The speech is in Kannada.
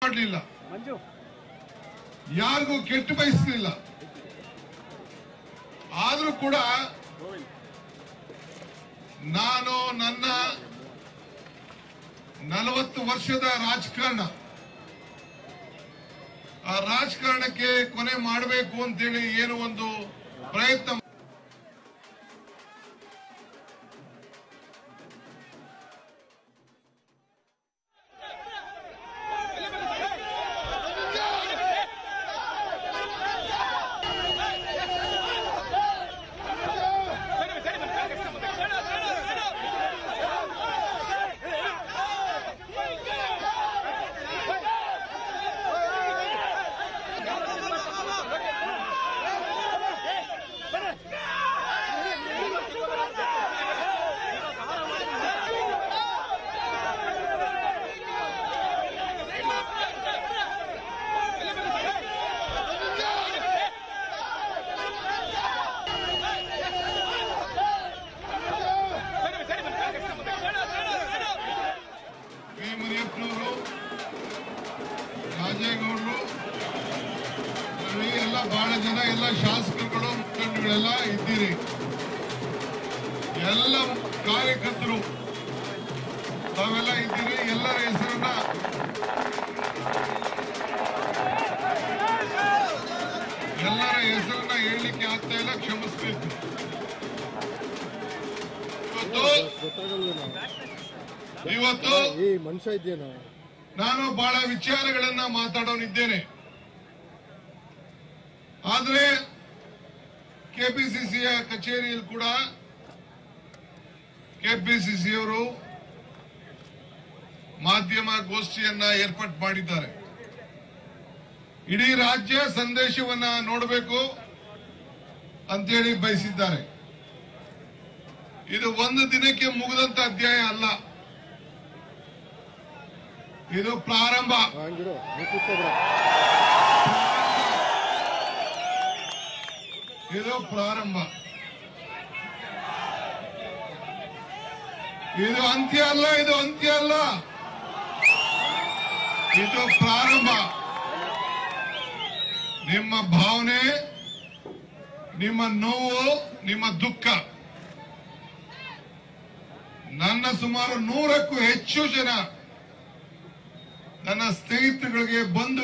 ಮಾಡಲಿಲ್ಲ ಮಂಜು ಯಾರಿಗೂ ಕೆಟ್ಟ ಬಯಸಲಿಲ್ಲ ಆದ್ರೂ ಕೂಡ ನಾನು ನನ್ನ ನಲವತ್ತು ವರ್ಷದ ರಾಜಕಾರಣ ಆ ರಾಜಕಾರಣಕ್ಕೆ ಕೊನೆ ಮಾಡಬೇಕು ಅಂತೇಳಿ ಏನು ಒಂದು ಪ್ರಯತ್ನ ವಿ ಮುನಿಯಪ್ಪನವರು ರಾಜೇಗೌಡರು ರವಿ ಎಲ್ಲ ಬಹಳ ಜನ ಎಲ್ಲ ಶಾಸಕರುಗಳು ಮುಖಂಡಗಳೆಲ್ಲ ಇದ್ದೀರಿ ಎಲ್ಲ ಕಾರ್ಯಕರ್ತರು ತಾವೆಲ್ಲ ಇದ್ದೀರಿ ಎಲ್ಲರ ಹೆಸರನ್ನ ಎಲ್ಲರ ಹೆಸರನ್ನ ಹೇಳಲಿಕ್ಕೆ ಆಗ್ತಾ ಇಲ್ಲ ಕ್ಷಮಿಸ್ಬೇಕು ಇವತ್ತು ಗೊತ್ತಾಗಲ್ವೇನೋ ಇವತ್ತು ಈ ಮನುಷ್ಯ ಇದ್ದೇನೋ ನಾನು ಬಹಳ ವಿಚಾರಗಳನ್ನ ಮಾತಾಡೋನಿದ್ದೇನೆ ಆದ್ರೆ ಕೆಪಿಸಿಸಿಯ ಕಚೇರಿಯಲ್ಲಿ ಕೂಡ ಕೆಪಿಸಿಸಿಯವರು ಮಾಧ್ಯಮ ಗೋಷ್ಠಿಯನ್ನ ಏರ್ಪಾಟ್ ಮಾಡಿದ್ದಾರೆ ಇಡೀ ರಾಜ್ಯ ಸಂದೇಶವನ್ನ ನೋಡಬೇಕು ಅಂತೇಳಿ ಬಯಸಿದ್ದಾರೆ ಇದು ಒಂದು ದಿನಕ್ಕೆ ಮುಗಿದಂತ ಅಧ್ಯಾಯ ಅಲ್ಲ ಇದು ಪ್ರಾರಂಭ ಹಂಗಿಡು ನೀ ಕೂತ್ಕೊಬಿಡ ಇದು ಪ್ರಾರಂಭ ಇದು ಅಂತ್ಯ ಅಲ್ಲ ಇದು ಅಂತ್ಯ ಅಲ್ಲ ಇದು ಪ್ರಾರಂಭ ನಿಮ್ಮ ಭಾವನೆ ನಿಮ್ಮ ನೋವು ನಿಮ್ಮ ದುಃಖ ನನ್ನ ಸುಮಾರು ನೂರಕ್ಕೂ ಹೆಚ್ಚು ಜನ ನನ್ನ ಸ್ನೇಹಿತರುಗಳಿಗೆ ಬಂಧು